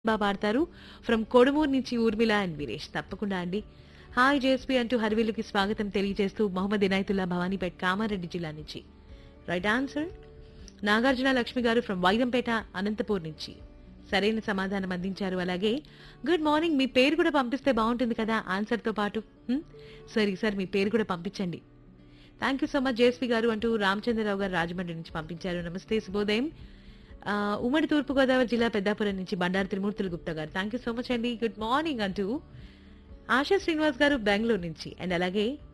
బాగా పాడతారు ఫ్రమ్ కొడుమూరు నుంచి ఊర్మిళ అండ్ వీరేష్ తప్పకుండా అండి హాయ్ జేఎస్పీ అంటూ హర్వీలుకి స్వాగతం తెలియజేస్తూ మొహమ్మద్ ఇనాయతుల్లా భవానీపేట్ కామారెడ్డి జిల్లా నుంచి రైట్ ఆన్సర్ నాగార్జున లక్ష్మి గారు ఫ్రమ్ వైదంపేట అనంతపూర్ నుంచి సరైన సమాధానం అందించారు అలాగే గుడ్ మార్నింగ్ మీ పేరు కూడా పంపిస్తే బాగుంటుంది కదా ఆన్సర్ తో పాటు హ్మ్? సరే సార్ మీ పేరు కూడా పంపించండి thank you so much JSP గారు అంటూ రామచంద్రరావు గారు రాజమండ్రి నుంచి పంపించారు నమస్తే శుభోదయం ఆ, ఉమ్మడి తూర్పుగోదావరి జిల్లా పెద్దాపురం నుంచి బండారు త్రిమూర్తులు గుప్తా గారు థ్యాంక్ యూ సో మచ్ అండి గుడ్ మార్నింగ్ అంటూ ఆశా శ్రీనివాస్ గారు బెంగళూరు నుంచి అండ్ అలాగే